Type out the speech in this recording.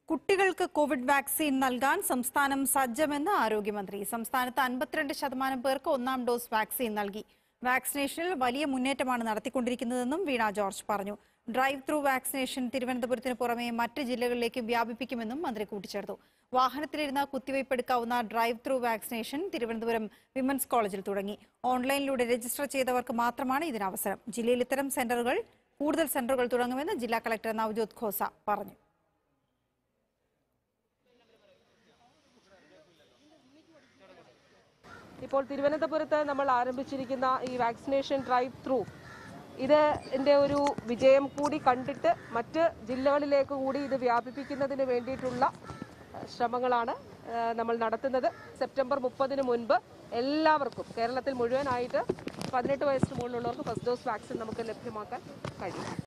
കുട്ടികൾക്ക് Covid vaccine നൽകാൻ സംസ്ഥാനം സജ്ജമെന്ന് ആരോഗ്യമന്ത്രി സംസ്ഥാനത്ത് അൻപത്തിരണ്ട് ശതമാനം പേർക്ക് ഒന്നാം ഡോസ് വാക്സിൻ നൽകി വാക്സിനേഷനിൽ വലിയ മുന്നേറ്റമാണ് നടത്തിക്കൊണ്ടിരിക്കുന്നതെന്നും വീണ ജോർജ് പറഞ്ഞു ഡ്രൈവ് ത്രൂ വാക്സിനേഷൻ തിരുവനന്തപുരത്തിന് പുറമെ മറ്റ് ജില്ലകളിലേക്ക് വ്യാപിപ്പിക്കുമെന്നും മന്ത്രി കൂട്ടിച്ചേർത്തു വാഹനത്തിലിരുന്ന് കുത്തിവയ്പ് എടുക്കാവുന്ന drive through vaccination Thiruvananthapuram women's കോളേജിൽ തുടങ്ങി ഓൺലൈനിലൂടെ രജിസ്റ്റർ ചെയ്തവർക്ക് മാത്രമാണ് ഇതിന് അവസരം ജില്ലയിൽ ഇത്തരം സെന്ററുകൾ കൂടുതൽ സെന്ററുകൾ തുടങ്ങുമെന്ന് ജില്ലാ കളക്ടർ നവ്ജോത് ഖോസ പറഞ്ഞു ഇപ്പോൾ തിരുവനന്തപുരത്ത് നമ്മൾ ആരംഭിച്ചിരിക്കുന്ന ഈ വാക്സിനേഷൻ ഡ്രൈവ് ത്രൂ ഇത് ഇതിന്റെ ഒരു വിജയം കൂടി കണ്ടിട്ട് മറ്റ് ജില്ലകളിലേക്ക് കൂടി ഇത് വ്യാപിപ്പിക്കുന്നതിന് വേണ്ടിയിട്ടുള്ള ഏഹ്, ശ്രമങ്ങളാണ് ഏഹ്, നമ്മൾ നടത്തുന്നത് സെപ്റ്റംബർ മുപ്പതിന് മുൻപ് എല്ലാവർക്കും കേരളത്തിൽ മുഴുവനായിട്ട് പതിനെട്ട് വയസ്സിന് മുകളിലുള്ളവർക്ക് ഫസ്റ്റ് ഡോസ് വാക്സിൻ നമുക്ക് ലഭ്യമാക്കാൻ കഴിയും